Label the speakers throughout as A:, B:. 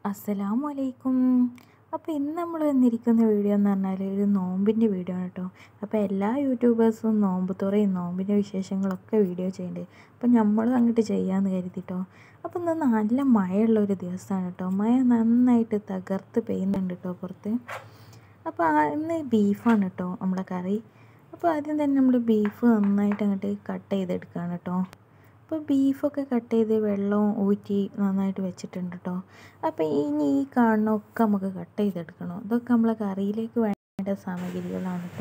A: അസ്സലാമു അലൈക്കും അപ്പോൾ ഇന്ന് നമ്മൾ വന്നിരിക്കുന്ന വീഡിയോ എന്ന് പറഞ്ഞാൽ ഒരു നോമ്പിൻ്റെ വീഡിയോ ആണ് കേട്ടോ അപ്പോൾ എല്ലാ യൂട്യൂബേഴ്സും നോമ്പ് തുറയും നോമ്പിൻ്റെ വിശേഷങ്ങളൊക്കെ വീഡിയോ ചെയ്യുന്നുണ്ട് അപ്പോൾ നമ്മളും അങ്ങോട്ട് ചെയ്യാമെന്ന് കരുതിട്ടോ അപ്പോൾ ഇന്ന് നല്ല മഴയുള്ള ഒരു ദിവസമാണ് കേട്ടോ മഴ നന്നായിട്ട് തകർത്ത് പെയ്യുന്നുണ്ട് കേട്ടോ പുറത്ത് അപ്പോൾ ആ- ഇന്ന് ബീഫാണ് കേട്ടോ നമ്മുടെ കറി അപ്പോൾ ആദ്യം തന്നെ നമ്മൾ ബീഫ് നന്നായിട്ട് അങ്ങോട്ട് കട്ട് ചെയ്തെടുക്കുകയാണ് കേട്ടോ അപ്പോൾ ബീഫൊക്കെ കട്ട് ചെയ്ത് വെള്ളവും ഊറ്റി നന്നായിട്ട് വെച്ചിട്ടുണ്ട് കേട്ടോ അപ്പോൾ ഇനി ഈ കാണുന്നൊക്കെ നമുക്ക് കട്ട് ചെയ്തെടുക്കണം ഇതൊക്കെ നമ്മളെ കറിയിലേക്ക് വേണ്ട സാമഗ്രികളാണ് കേട്ടോ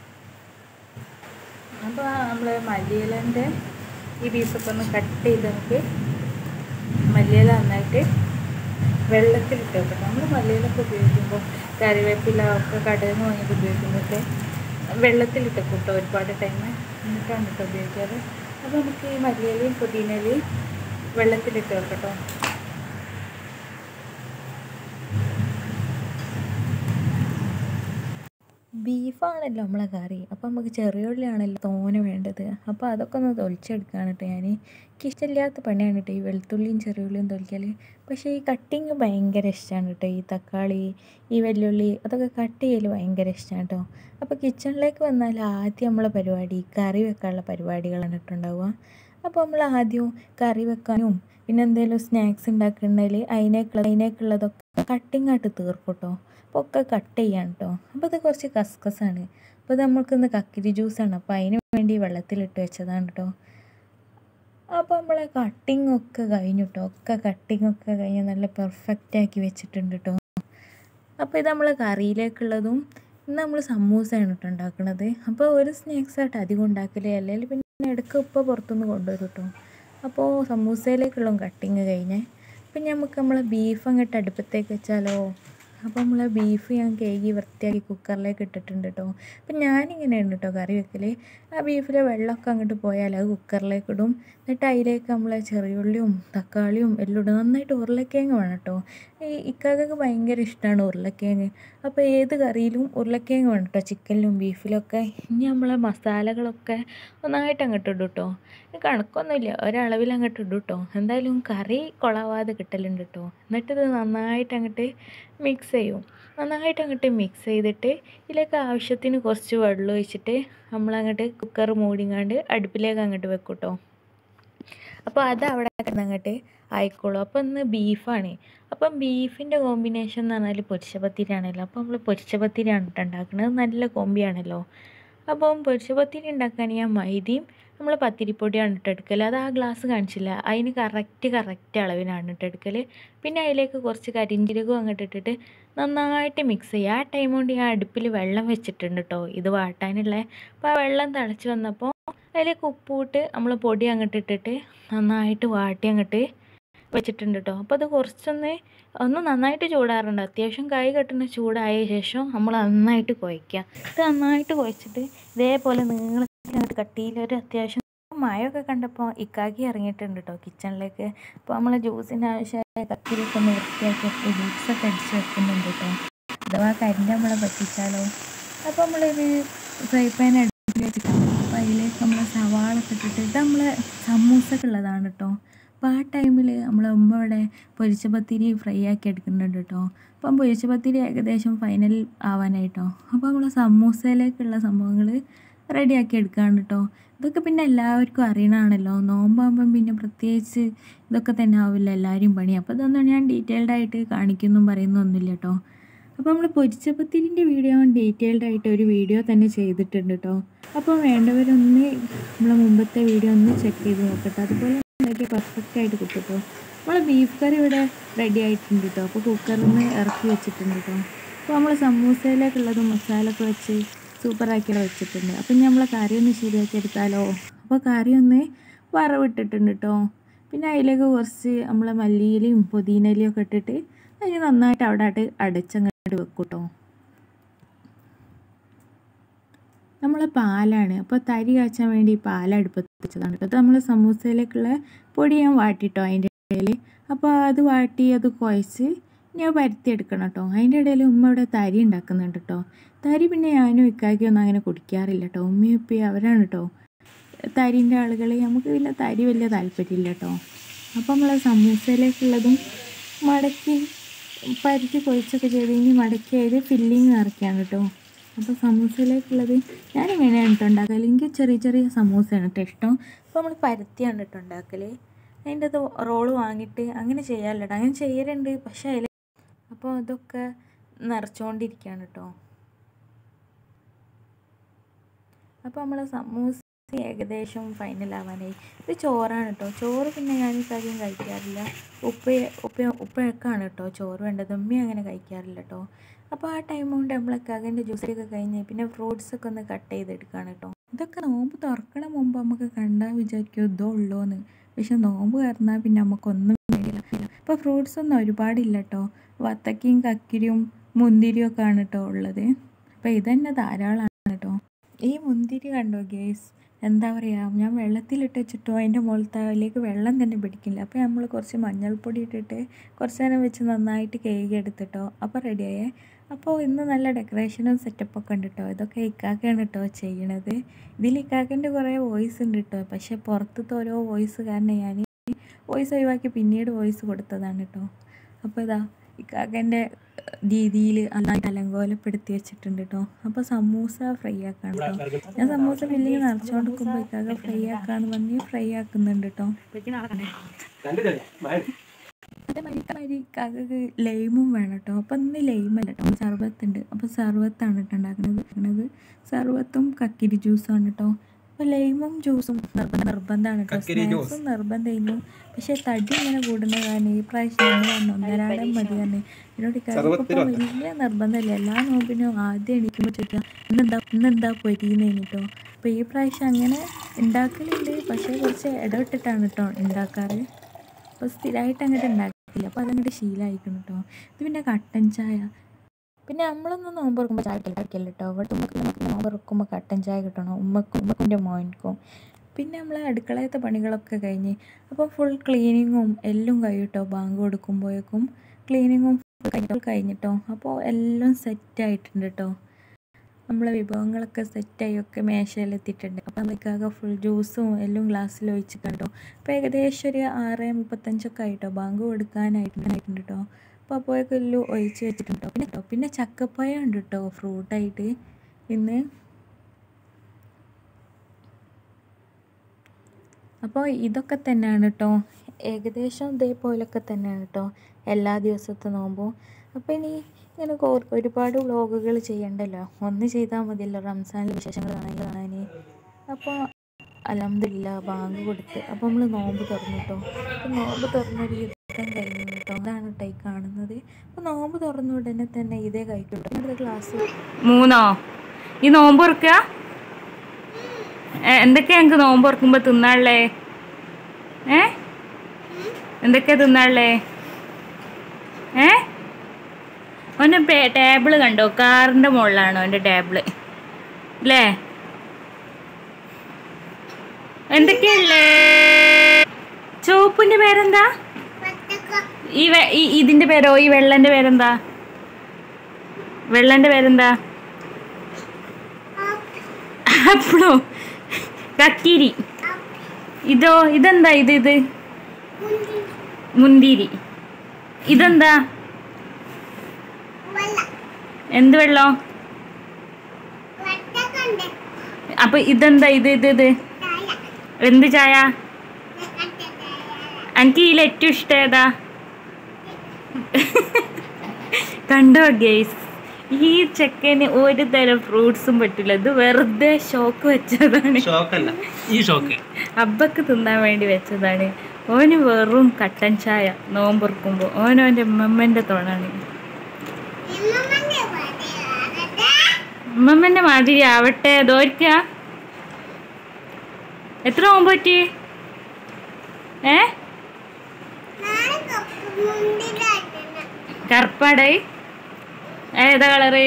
A: അപ്പോൾ നമ്മൾ മല്ലിയിലൻ്റെ ഈ ബീഫൊക്കെ ഒന്ന് കട്ട് ചെയ്ത് നമുക്ക് മല്ലിയില നന്നായിട്ട് വെള്ളത്തിലിട്ട് വെക്കണം നമ്മൾ മല്ലിയിലൊക്കെ ഉപയോഗിക്കുമ്പോൾ കറിവേപ്പില ഒക്കെ കടയിൽ നിന്ന് വാങ്ങിയിട്ട് ഉപയോഗിക്കുന്നതൊക്കെ വെള്ളത്തിലിട്ട് കൂട്ടോ ഒരുപാട് ടൈം എന്നിട്ടാണ് കേട്ടോ ഉപയോഗിക്കാറ് അപ്പോൾ നമുക്ക് ഈ മല്ലിയിലയും പുതിനയിലയും വെള്ളത്തിലിട്ട് വെക്കട്ടോ ബീഫാണല്ലോ നമ്മളെ കറി അപ്പോൾ നമുക്ക് ചെറിയ ഉള്ളിയാണല്ലോ തോനെ വേണ്ടത് അപ്പോൾ അതൊക്കെ ഒന്ന് തൊലിച്ചെടുക്കുകയാണ് കേട്ടോ ഞാൻ എനിക്കിഷ്ടമില്ലാത്ത പണിയാണ് കേട്ടോ ഈ വെളുത്തുള്ളിയും ചെറിയ ഉള്ളിയും തൊലിക്കൽ പക്ഷേ ഈ കട്ടിങ് ഭയങ്കര ഇഷ്ടമാണ് കേട്ടോ ഈ തക്കാളി ഈ വെല്ലുള്ളി അതൊക്കെ കട്ട് ചെയ്യൽ ഭയങ്കര ഇഷ്ടമാണ് കേട്ടോ അപ്പോൾ കിച്ചണിലേക്ക് വന്നാൽ ആദ്യം നമ്മളെ പരിപാടി കറി വെക്കാനുള്ള പരിപാടികളാണ് കേട്ടോ ഉണ്ടാവുക അപ്പോൾ നമ്മൾ ആദ്യം കറി വെക്കാനും പിന്നെ എന്തെങ്കിലും സ്നാക്സ് ഉണ്ടാക്കണമെങ്കിൽ അതിനേക്കുള്ള അതിനേക്കുള്ളതൊക്കെ കട്ടിങ് ആയിട്ട് തീർക്കും കേട്ടോ അപ്പോൾ ഒക്കെ കട്ട് ചെയ്യാൻ കേട്ടോ അപ്പോൾ ഇത് കുറച്ച് കസ്കസാണ് അപ്പോൾ ഇത് നമ്മൾക്കിന്ന് കക്കിരി ജ്യൂസാണ് അപ്പോൾ അതിന് വേണ്ടി വെള്ളത്തിലിട്ട് വെച്ചതാണ് കേട്ടോ അപ്പോൾ നമ്മളെ കട്ടിങ് ഒക്കെ കഴിഞ്ഞു കേട്ടോ ഒക്കെ കട്ടിങ് ഒക്കെ കഴിഞ്ഞ് നല്ല പെർഫെക്റ്റ് ആക്കി വെച്ചിട്ടുണ്ട് കേട്ടോ അപ്പോൾ ഇത് നമ്മൾ കറിയിലേക്കുള്ളതും ഇന്ന് നമ്മൾ സമൂസയാണ് കേട്ടോ ഉണ്ടാക്കുന്നത് അപ്പോൾ ഒരു സ്നാക്സ് ആയിട്ട് അധികം ഉണ്ടാക്കലേ അല്ലെങ്കിൽ പിന്നെ ഇടയ്ക്ക് ഇപ്പോൾ പുറത്തുനിന്ന് കൊണ്ടുവരും കേട്ടോ അപ്പോൾ സമൂസയിലേക്കുള്ള കട്ടിങ് കഴിഞ്ഞേ അപ്പം നമുക്ക് നമ്മളെ ബീഫ് അങ്ങോട്ട് അടുപ്പത്തേക്ക് വെച്ചാലോ അപ്പോൾ നമ്മളെ ബീഫ് ഞാൻ കേകി വൃത്തിയാക്കി കുക്കറിലേക്ക് ഇട്ടിട്ടുണ്ട് കേട്ടോ അപ്പം ഞാനിങ്ങനെയാണ് കേട്ടോ കറി വെക്കൽ ആ ബീഫിലെ വെള്ളമൊക്കെ അങ്ങോട്ട് പോയാൽ അത് കുക്കറിലേക്ക് ഇടും എന്നിട്ട് അതിലേക്ക് നമ്മളെ ചെറിയുള്ളിയും തക്കാളിയും എല്ലാം ഇടും നന്നായിട്ട് ഉരുളക്കിഴങ്ങ് വേണം കേട്ടോ ഈ ഇക്കാക്കൊക്കെ ഭയങ്കര ഇഷ്ടമാണ് ഉരുളക്കിഴങ്ങ് അപ്പോൾ ഏത് കറിയിലും ഉരുളക്കിഴങ്ങ് വേണം കേട്ടോ ചിക്കനിലും ബീഫിലൊക്കെ ഇനി നമ്മളെ മസാലകളൊക്കെ ഒന്നായിട്ട് അങ്ങോട്ട് ഇടും കേട്ടോ കണക്കൊന്നുമില്ല ഒരളവിൽ അങ്ങോട്ട് ഇടും കേട്ടോ എന്തായാലും കറി കൊളാവാതെ കിട്ടലുണ്ട് കേട്ടോ എന്നിട്ട് ഇത് നന്നായിട്ട് അങ്ങോട്ട് മിക്സ് ചെയ്യും നന്നായിട്ട് അങ്ങോട്ട് മിക്സ് ചെയ്തിട്ട് ഇതിലേക്ക് ആവശ്യത്തിന് കുറച്ച് വെള്ളം ഒഴിച്ചിട്ട് നമ്മളങ്ങോട്ട് കുക്കർ മൂടിങ്ങാണ്ട് അടുപ്പിലേക്ക് അങ്ങോട്ട് വെക്കും കേട്ടോ അപ്പോൾ അത് അവിടെ അങ്ങോട്ട് ആയിക്കോളും അപ്പോൾ ഇന്ന് ബീഫാണ് അപ്പം ബീഫിൻ്റെ കോമ്പിനേഷൻ എന്ന് പറഞ്ഞാൽ പൊരിച്ച പത്തിരിയാണല്ലോ അപ്പോൾ നമ്മൾ പൊരിച്ച പത്തിരിയാണ് കേട്ടോ ഉണ്ടാക്കുന്നത് നല്ല കോമ്പിയാണല്ലോ അപ്പം പൊരിച്ച പത്തിരി ഉണ്ടാക്കാൻ ഞാൻ മൈദയും നമ്മൾ പത്തിരിപ്പൊടിയാണ് ഇട്ട് എടുക്കൽ അത് ആ ഗ്ലാസ് കാണിച്ചില്ല അതിന് കറക്റ്റ് കറക്റ്റ് അളവിനാണ് ഇട്ട് എടുക്കൽ പിന്നെ അതിലേക്ക് കുറച്ച് കരിഞ്ചീരകവും അങ്ങോട്ട് ഇട്ടിട്ട് നന്നായിട്ട് മിക്സ് ചെയ്യുക ആ ടൈം കൊണ്ട് ഞാൻ അടുപ്പിൽ വെള്ളം വെച്ചിട്ടുണ്ട് കേട്ടോ ഇത് വാട്ടാനുള്ള അപ്പോൾ ആ വെള്ളം തിളച്ച് വന്നപ്പോൾ അതിലേക്ക് ഉപ്പിട്ട് നമ്മൾ പൊടി അങ്ങോട്ട് ഇട്ടിട്ട് നന്നായിട്ട് വാട്ടി അങ്ങോട്ട് വെച്ചിട്ടുണ്ട് കേട്ടോ അപ്പോൾ അത് കുറച്ചൊന്ന് ഒന്ന് നന്നായിട്ട് ചൂടാറുണ്ട് അത്യാവശ്യം കൈ കെട്ടുന്ന ചൂടായ ശേഷം നമ്മൾ നന്നായിട്ട് കുഴയ്ക്കുക ഇത് നന്നായിട്ട് കുഴച്ചിട്ട് ഇതേപോലെ നീളത്തിലങ്ങോട്ട് കട്ടിയിലൊരു അത്യാവശ്യം മഴയൊക്കെ കണ്ടപ്പോൾ ഇക്കാക്കി ഇറങ്ങിയിട്ടുണ്ട് കേട്ടോ കിച്ചണിലേക്ക് അപ്പോൾ നമ്മൾ ജ്യൂസിന് ആവശ്യമായ കത്തിരിയൊക്കെ ഒന്ന് വൃത്തിയാക്കി ജ്യൂസൊക്കെ അടിച്ച് വെക്കുന്നുണ്ട് കേട്ടോ അഥവാ കരിഞ്ഞ നമ്മളെ പറ്റിച്ചാലോ അപ്പോൾ നമ്മളൊരു ഫ്രൈ പാൻ അടുപ്പിൽ വെച്ചിട്ടുണ്ട് അപ്പോൾ അതിലേക്ക് നമ്മൾ സവാള ഒക്കെ ഇട്ടിട്ട് ഇത് നമ്മളെ സമൂസക്ക് ഉള്ളതാണ് കേട്ടോ അപ്പോൾ ആ ടൈമിൽ നമ്മളെ ഉമ്മ ഇവിടെ പൊരിച്ച പത്തിരി ഫ്രൈ ആക്കി എടുക്കുന്നുണ്ട് കേട്ടോ അപ്പം പൊരിച്ച പത്തിരി ഏകദേശം ഫൈനൽ ആവാനായിട്ടോ അപ്പോൾ നമ്മൾ സമൂസയിലേക്കുള്ള സംഭവങ്ങൾ റെഡിയാക്കി എടുക്കുകയാണ് കേട്ടോ ഇതൊക്കെ പിന്നെ എല്ലാവർക്കും അറിയണമാണല്ലോ നോമ്പാകുമ്പം പിന്നെ പ്രത്യേകിച്ച് ഇതൊക്കെ തന്നെ ആവില്ല എല്ലാവരും പണി അപ്പോൾ ഇതൊന്നും ഞാൻ ഡീറ്റെയിൽഡ് ആയിട്ട് കാണിക്കൊന്നും പറയുന്നൊന്നുമില്ല കേട്ടോ അപ്പോൾ നമ്മൾ പൊരിച്ചപ്പത്തിരിൻ്റെ വീഡിയോ ഡീറ്റെയിൽഡ് ആയിട്ട് ഒരു വീഡിയോ തന്നെ ചെയ്തിട്ടുണ്ട് കേട്ടോ അപ്പോൾ വേണ്ടവരൊന്ന് നമ്മളെ മുമ്പത്തെ വീഡിയോ ഒന്ന് ചെക്ക് ചെയ്ത് നോക്കട്ടെ അതുപോലെ ഉണ്ടാക്കി പെർഫെക്റ്റ് ആയിട്ട് കിട്ടും കേട്ടോ നമ്മൾ ബീഫ് കറി ഇവിടെ റെഡി ആയിട്ടുണ്ട് കേട്ടോ അപ്പോൾ കുക്കറിൽ നിന്ന് ഇറക്കി വെച്ചിട്ടുണ്ട് കേട്ടോ അപ്പോൾ നമ്മൾ സമൂസയിലേക്കുള്ളതും മസാല ഒക്കെ വെച്ച് സൂപ്പറാക്കിയുള്ള വെച്ചിട്ടുണ്ട് അപ്പം ഇനി നമ്മളെ കറി ഒന്ന് ശരിയാക്കി എടുത്താലോ അപ്പോൾ കറി ഒന്ന് വറവിട്ടിട്ടുണ്ട് കേട്ടോ പിന്നെ അതിലേക്ക് കുറച്ച് നമ്മളെ മല്ലിയിലയും പുതിനയിലയും ഒക്കെ ഇട്ടിട്ട് അതിന് നന്നായിട്ട് അവിടെ ആയിട്ട് അടച്ചങ്ങോട്ട് വെക്കും കേട്ടോ നമ്മൾ പാലാണ് അപ്പോൾ തരി കാച്ചാൻ വേണ്ടി പാൽ അടുപ്പത്ത് വെച്ചതാണ് കേട്ടോ അത് നമ്മൾ സമൂസയിലേക്കുള്ള പൊടി ഞാൻ വാട്ടിട്ടോ അതിൻ്റെ ഇടയിൽ അപ്പോൾ അത് വാട്ടി അത് കുഴച്ച് ഞാൻ പരുത്തി എടുക്കണം കേട്ടോ അതിൻ്റെ ഇടയിൽ ഉമ്മ ഇവിടെ തരി ഉണ്ടാക്കുന്നുണ്ട് കേട്ടോ തരി പിന്നെ ഞാനും ഇക്കാക്കിയൊന്നും അങ്ങനെ കുടിക്കാറില്ല കേട്ടോ ഉമ്മയും ഉപ്പയും അവരാണ് കേട്ടോ തരിൻ്റെ ആളുകൾ നമുക്ക് പിന്നെ തരി വലിയ താല്പര്യമില്ല കേട്ടോ അപ്പോൾ നമ്മൾ സമൂസയിലേക്കുള്ളതും മടക്കി പരുത്തി കൊഴിച്ചൊക്കെ ചെയ്ത് ഇനി മടക്കി അതിൽ ഫില്ലിങ് നിറയ്ക്കാണ് കേട്ടോ അപ്പോൾ സമൂസയിലേക്കുള്ളത് ഞാൻ ഇങ്ങനെയാണ് കേട്ടോ ഉണ്ടാക്കൽ എനിക്ക് ചെറിയ ചെറിയ സമൂസയാണ് കേട്ടോ ഇഷ്ടം അപ്പോൾ നമ്മൾ പരത്തിയാണ് കേട്ടോ ഉണ്ടാക്കൽ അതിൻ്റെ അത് റോള് വാങ്ങിയിട്ട് അങ്ങനെ ചെയ്യാമല്ലോ കേട്ടോ അങ്ങനെ ചെയ്യലുണ്ട് പക്ഷേ അതിൽ അപ്പോൾ അതൊക്കെ നിറച്ചുകൊണ്ടിരിക്കുകയാണ് കേട്ടോ അപ്പോൾ നമ്മൾ സമൂസ ഏകദേശം ഫൈനൽ ആവാനായി ഇത് ചോറാണ് കേട്ടോ ചോറ് പിന്നെ ഞാൻ അധികം കഴിക്കാറില്ല ഉപ്പ ഉപ്പ ഉപ്പഴക്കാണ് കേട്ടോ ചോറ് വേണ്ടത് ഉമ്മ അങ്ങനെ കഴിക്കാറില്ല കേട്ടോ അപ്പോൾ ആ ടൈം കൊണ്ട് നമ്മളൊക്കെ അതിൻ്റെ ജ്യൂസൊക്കെ കഴിഞ്ഞ് പിന്നെ ഫ്രൂട്ട്സ് ഒക്കെ ഒന്ന് കട്ട് ചെയ്തെടുക്കുകയാണ് കേട്ടോ ഇതൊക്കെ നോമ്പ് തുറക്കണ മുമ്പ് നമുക്ക് കണ്ടാൽ വിചാരിക്കും ഇതോ ഉള്ളൂന്ന് പക്ഷെ നോമ്പ് കയറുന്നാൽ പിന്നെ നമുക്കൊന്നും വേണ്ടില്ല ഇപ്പോൾ ഫ്രൂട്ട്സ് ഒന്നും ഒരുപാടില്ല കേട്ടോ വത്തക്കയും കക്കിരിയും മുന്തിരിയും ഒക്കെ ആണ് കേട്ടോ ഉള്ളത് അപ്പോൾ ഇതന്നെ ധാരാളമാണ് കേട്ടോ ഈ മുന്തിരി കണ്ടോ ഗേസ് എന്താ പറയുക ഞാൻ വെള്ളത്തിലിട്ട് വെച്ചിട്ടോ അതിൻ്റെ മുകളിലത്തെ അതിലേക്ക് വെള്ളം തന്നെ പിടിക്കില്ല അപ്പോൾ നമ്മൾ കുറച്ച് മഞ്ഞൾപ്പൊടി ഇട്ടിട്ട് കുറച്ച് നേരം വെച്ച് നന്നായിട്ട് കേക്ക് എടുത്തിട്ടോ അപ്പോൾ റെഡിയായേ അപ്പോൾ ഇന്ന് നല്ല ഡെക്കറേഷനും സെറ്റപ്പൊക്കെ ഉണ്ട് കേട്ടോ ഇതൊക്കെ ഇക്കാക്കയാണ് കേട്ടോ ചെയ്യണത് ഇതിൽ ഇക്കാക്കൻ്റെ കുറേ വോയിസ് ഉണ്ട് കേട്ടോ പക്ഷേ പുറത്തത്തെ ഓരോ വോയിസ് കാരണം ഞാൻ വോയിസ് ഒഴിവാക്കി പിന്നീട് വോയിസ് കൊടുത്തതാണ് കേട്ടോ അപ്പോൾ ഇതാ ഇക്കാക്കൻ്റെ രീതിയിൽ നന്നായിട്ട് അലങ്കോലപ്പെടുത്തി വെച്ചിട്ടുണ്ട് കേട്ടോ അപ്പോൾ സമൂസ ഫ്രൈ ആക്കാണ് കേട്ടോ ഞാൻ സമൂസ ഫില്ലിങ് നിറച്ചുകൊണ്ട് നിൽക്കുമ്പോൾ ഇക്കാക്ക ഫ്രൈ ആക്കാന്ന് പറഞ്ഞ് ഫ്രൈ ആക്കുന്നുണ്ട് കേട്ടോ അതേമാതിരി ഇക്കാക്കക്ക് ലൈമും വേണം കേട്ടോ അപ്പം ഇന്ന് ലൈമല്ല കേട്ടോ സർബത്തുണ്ട് അപ്പോൾ സർബത്താണ് കേട്ടോ ഉണ്ടാക്കുന്നത് സർബത്തും കക്കിരി ജ്യൂസാണ് കേട്ടോ അപ്പോൾ ലൈമും ജ്യൂസും നിർബന്ധം നിർബന്ധമാണ് കേട്ടോ സ്നാക്സും നിർബന്ധമായിരുന്നു പക്ഷേ തടി ഇങ്ങനെ കൂടുന്ന കാരണം ഈ പ്രാവശ്യം ഞങ്ങൾ പറഞ്ഞു ഒന്നരാടം മതി തന്നെ എന്നോട് ഇപ്പം വലിയ നിർബന്ധമില്ല എല്ലാ നോമ്പിനും ആദ്യം എണീക്കുമ്പോൾ ചോദിക്കുക ഇന്നെന്താ ഇന്നെന്താ പൊരിയുന്നതിന് കേട്ടോ അപ്പോൾ ഈ പ്രാവശ്യം അങ്ങനെ ഉണ്ടാക്കലുണ്ട് പക്ഷേ കുറച്ച് ഇടവിട്ടിട്ടാണ് കേട്ടോ ഉണ്ടാക്കാറ് അപ്പോൾ സ്ഥിരമായിട്ട് അങ്ങോട്ട് ഉണ്ടാക്കില്ല അപ്പോൾ അതങ്ങോട്ട് ശീലമായിരിക്കണം കേട്ടോ ഇത് പിന്നെ കട്ടൻ ചായ പിന്നെ നമ്മളൊന്നും നോമ്പ് തുറക്കുമ്പോൾ ചായ കഴിക്കില്ല കേട്ടോ ഇവിടെ ഉമ്മക്ക് നമുക്ക് നോമ്പ് തുറക്കുമ്പോൾ കട്ടൻ ചായ കിട്ടണം ഉമ്മക്കും ഉമ്മക്കിൻ്റെ മോനിക്കും പിന്നെ നമ്മൾ അടുക്കളയത്തെ പണികളൊക്കെ കഴിഞ്ഞ് അപ്പോൾ ഫുൾ ക്ലീനിങ്ങും എല്ലാം കഴിയും കേട്ടോ ബാങ്ക് കൊടുക്കുമ്പോഴേക്കും ക്ലീനിങ്ങും കഴിഞ്ഞിട്ടോ കഴിഞ്ഞിട്ടോ അപ്പോൾ എല്ലാം സെറ്റായിട്ടുണ്ട് കേട്ടോ നമ്മളെ വിഭവങ്ങളൊക്കെ സെറ്റായി ഒക്കെ മേശയിലെത്തിയിട്ടുണ്ട് അപ്പോൾ നമുക്കാകെ ഫുൾ ജ്യൂസും എല്ലാം ഗ്ലാസ്സിൽ ഒഴിച്ചിട്ടുണ്ട് കേട്ടോ അപ്പോൾ ഏകദേശം ഒരു ആറ് മുപ്പത്തഞ്ചൊക്കെ ആയിട്ടോ ബാങ്ക് കൊടുക്കാനായിട്ടുണ്ട് കേട്ടോ അപ്പോൾ അപ്പോഴൊക്കെ എല്ലാം ഒഴിച്ച് വെച്ചിട്ടുണ്ട് പിന്നെ കേട്ടോ പിന്നെ ചക്കപ്പഴം ഉണ്ട് കേട്ടോ ഫ്രൂട്ടായിട്ട് ഇന്ന് അപ്പോൾ ഇതൊക്കെ തന്നെയാണ് കേട്ടോ ഏകദേശം ഇതേപോലൊക്കെ തന്നെയാണ് കേട്ടോ എല്ലാ ദിവസത്തെ നോമ്പും അപ്പോൾ ഇനി ഇങ്ങനെ ഒരുപാട് വ്ളോഗുകൾ ചെയ്യണ്ടല്ലോ ഒന്ന് ചെയ്താൽ മതിയല്ലോ റംസാനിലെ വിശേഷങ്ങൾ കാണാൻ കാണാൻ അപ്പോൾ അലഹമില്ല ബാങ്ക് കൊടുത്ത് അപ്പോൾ നമ്മൾ നോമ്പ് തുറന്നു കേട്ടോ അപ്പോൾ നോമ്പ് തുറന്നൊരു യുദ്ധം കഴിഞ്ഞു കേട്ടോ അതാണ് കേട്ടോ ഈ കാണുന്നത് അപ്പോൾ നോമ്പ് തുറന്ന ഉടനെ തന്നെ ഇതേ കഴിക്കും കേട്ടോ അടുത്ത ക്ലാസ്
B: മൂന്നോ ഈ നോമ്പ് തുറക്കുക എന്തൊക്കെയാ ഞങ്ങൾക്ക് നോമ്പ് തുറക്കുമ്പോൾ തിന്നാളേ ഏ എന്തൊക്കെയാ തിന്നാളേ ഏ അവൻ്റെ ടേബിള് കണ്ടോ കാറിൻ്റെ മുകളിലാണോ എൻ്റെ ടേബിള് അല്ലേ എന്തൊക്കെയല്ലേ ചുവപ്പിൻ്റെ പേരെന്താ ഈ വെ- ഈ- ഇതിന്റെ പേരോ ഈ വെള്ളന്റെ പേരെന്താ വെള്ളന്റെ പേരെന്താ ആപ്പിളോ കക്കിരി ഇതോ ഇതെന്താ ഇത് ഇത് മുന്തിരി ഇതെന്താ എന്ത് വെള്ളം അപ്പൊ ഇതെന്താ ഇത് ഇത് ഇത് എന്ത് ചായ എനിക്ക് ഇതിൽ ഏറ്റവും ഇഷ്ടം ഏതാ കണ്ടോ ഗേസ് ഈ ചെക്കന് ഒരു തരം ഫ്രൂട്ട്സും പറ്റില്ല ഇത് വെറുതെ ഷോക്ക് വെച്ചതാണ്
C: ഷോക്കല്ല ഈ ഷോക്ക്
B: അബ്ബക്ക് തിന്നാൻ വേണ്ടി വെച്ചതാണ് ഓന് വെറും കട്ടൻ ചായ നോമ്പുറക്കുമ്പോൾ ഓനും എൻ്റെ ഉമ്മമ്മൻ്റെ തോണാണ് ഉമ്മമ്മൻ്റെ മാതിരി ആവട്ടെ ദോരിക്ക എത്ര നോമ്പ് പറ്റി ഏ കറുപ്പാടായി ഏതാ കളറ്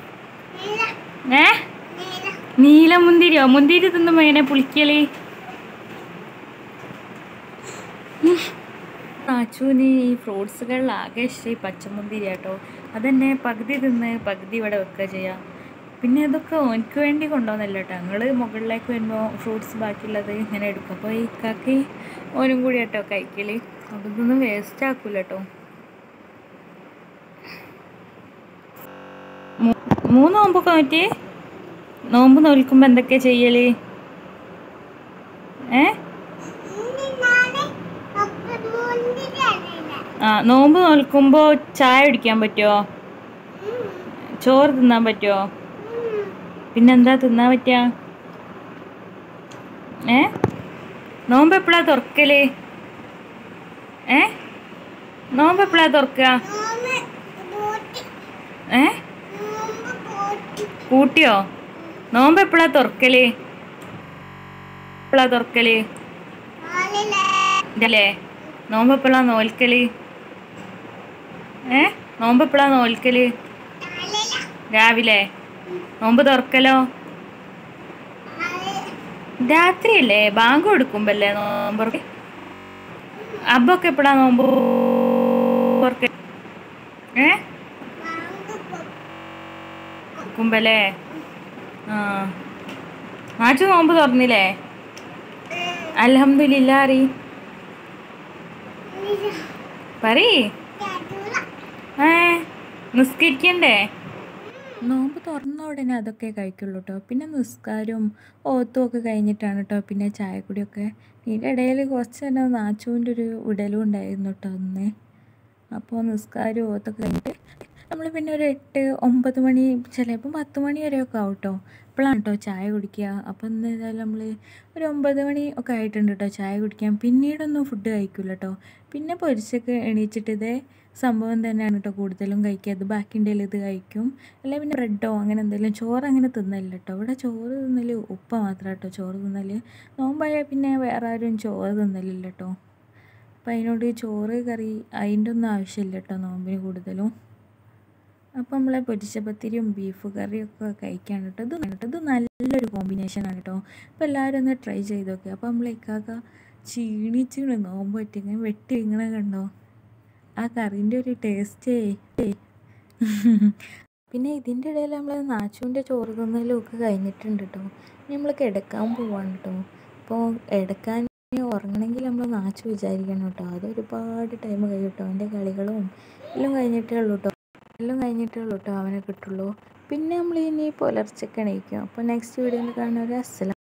B: ഏ നീല മുന്തിരിയോ മുന്തിരി തിന്നുമ്പോ എങ്ങനെ പുളിക്കല് നാച്ചുവിന് ഈ ഫ്രൂട്ട്സുകളിൽ ആകെ ഇഷ്ടം ഈ പച്ചമുന്തിരി കേട്ടോ അതെന്നെ പകുതി തിന്ന് പകുതി ഇവിടെ വെക്കുക ചെയ്യാം പിന്നെ ഇതൊക്കെ ഓനിക്ക് വേണ്ടി കൊണ്ടുവന്നല്ല കേട്ടോ ഞങ്ങൾ മുകളിലേക്ക് വരുമ്പോൾ ഫ്രൂട്ട്സ് ബാക്കിയുള്ളത് ഇങ്ങനെ എടുക്കും അപ്പോൾ ഈ കാക്കി ഓനും കൂടി കേട്ടോ കഴിക്കല് അപ്പോൾ ഇതൊന്നും വേസ്റ്റ് ആക്കൂല കേട്ടോ മൂ- മൂന്ന് നോമ്പൊക്കെ നോറ്റി നോമ്പ് നോൽക്കുമ്പോൾ എന്തൊക്കെ ചെയ്യല് ഏ ആ നോമ്പ് നോൽക്കുമ്പോൾ ചായ കുടിക്കാൻ പറ്റുമോ ചോറ് തിന്നാൻ പറ്റുമോ പിന്നെന്താ തിന്നാൻ പറ്റുക ഏ നോമ്പ് എപ്പോഴാ തുറക്കല് ഏ നോമ്പ് എപ്പോഴാ തുറക്കുക ഏ കൂട്ടിയോ നോമ്പ് എപ്പോഴാ തുറക്കല് എപ്പോഴാ തുറക്കല് ഇതല്ലേ നോമ്പ് എപ്പോഴാ നോൽക്കല് ഏ നോമ്പ് എപ്പോഴാ നോൽക്കല് രാവിലെ നോമ്പ് തുറക്കലോ രാത്രിയല്ലേ ബാങ്ക് കൊടുക്കുമ്പല്ലേ നോമ്പ് തുറക്ക അബ്ബൊക്കെ എപ്പോഴാ നോമ്പ് തുറക്ക ഏ കുമ്പല്ലേ ആ മാച്ചു നോമ്പ് തുറന്നില്ലേ അലഹമില്ല അറി പറീ ഏ നിസ്കരിക്കണ്ടേ
A: നോമ്പ് തുറന്ന ഉടനെ അതൊക്കെ കഴിക്കുള്ളൂ കേട്ടോ പിന്നെ നിസ്കാരവും ഓത്തും ഒക്കെ കഴിഞ്ഞിട്ടാണ് കേട്ടോ പിന്നെ ചായക്കുടിയൊക്കെ ഇതിൻ്റെ ഇടയിൽ കുറച്ച് തന്നെ നാച്ചുവിൻ്റെ ഒരു വിടലും ഉണ്ടായിരുന്നു കേട്ടോ അന്ന് അപ്പോൾ നിസ്കാരവും ഓത്തൊക്കെ കഴിഞ്ഞിട്ട് നമ്മൾ പിന്നെ ഒരു എട്ട് ഒമ്പത് മണി ചിലപ്പോൾ പത്ത് മണി വരെയൊക്കെ ആവും കേട്ടോ അപ്പോഴാണ് കേട്ടോ ചായ കുടിക്കുക അപ്പോൾ എന്തായാലും നമ്മൾ ഒരു ഒമ്പത് മണി ഒക്കെ ആയിട്ടുണ്ട് കേട്ടോ ചായ കുടിക്കാൻ പിന്നീടൊന്നും ഫുഡ് കഴിക്കില്ല കേട്ടോ പിന്നെ പൊരിച്ചൊക്കെ എണീച്ചിട്ട് ഇതേ സംഭവം തന്നെയാണ് കേട്ടോ കൂടുതലും കഴിക്കുക അത് ബാക്കി ഉണ്ടെങ്കിൽ ഇത് കഴിക്കും അല്ലെ പിന്നെ ബ്രെഡോ അങ്ങനെ എന്തെങ്കിലും ചോറ് അങ്ങനെ തിന്നല്ല കേട്ടോ ഇവിടെ ചോറ് തിന്നൽ ഉപ്പ മാത്രം കേട്ടോ ചോറ് തിന്നൽ നോമ്പായാൽ പിന്നെ വേറെ ആരും ചോറ് തിന്നലില്ല കേട്ടോ അപ്പം അതിനോട് ചോറ് കറി അതിൻ്റെ ഒന്നും ആവശ്യമില്ല കേട്ടോ നോമ്പിന് കൂടുതലും അപ്പം നമ്മളെ പൊരിച്ച പത്തിരിയും ബീഫ് കറിയും ഒക്കെ കഴിക്കാൻ കേട്ടോ ഇത് കേട്ടോ ഇത് നല്ലൊരു കോമ്പിനേഷനാണ് കേട്ടോ അപ്പോൾ എല്ലാവരും ഒന്ന് ട്രൈ ചെയ്ത് നോക്കുക അപ്പോൾ നമ്മൾ ഇക്കാക്ക ക്ഷീണിച്ചിങ്ങനെ നോമ്പ് പറ്റി ഇങ്ങനെ വെട്ടി ഇങ്ങനെ കണ്ടോ ആ കറിൻ്റെ ഒരു ടേസ്റ്റേ പിന്നെ ഇതിൻ്റെ ഇടയിൽ നമ്മൾ നാച്ചുവിൻ്റെ ചോറ് തിന്നലും ഒക്കെ കഴിഞ്ഞിട്ടുണ്ട് കേട്ടോ ഇനി നമ്മൾ കിടക്കാൻ പോവാണ് കേട്ടോ അപ്പോൾ കിടക്കാൻ ഉറങ്ങണമെങ്കിൽ നമ്മൾ നാച്ചു വിചാരിക്കണം കേട്ടോ അത് ഒരുപാട് ടൈം കഴിയും കേട്ടോ അവൻ്റെ കളികളും എല്ലാം കഴിഞ്ഞിട്ടേ ഉള്ളൂ കേട്ടോ എല്ലാം കഴിഞ്ഞിട്ടേ ഉള്ളൂ കേട്ടോ അവനെ കിട്ടുള്ളൂ പിന്നെ നമ്മൾ ഇനി പുലർച്ചയ്ക്ക് എണീക്കും അപ്പോൾ നെക്സ്റ്റ് വീഡിയോയിൽ കാണുന്നവരെ അസ്സലാം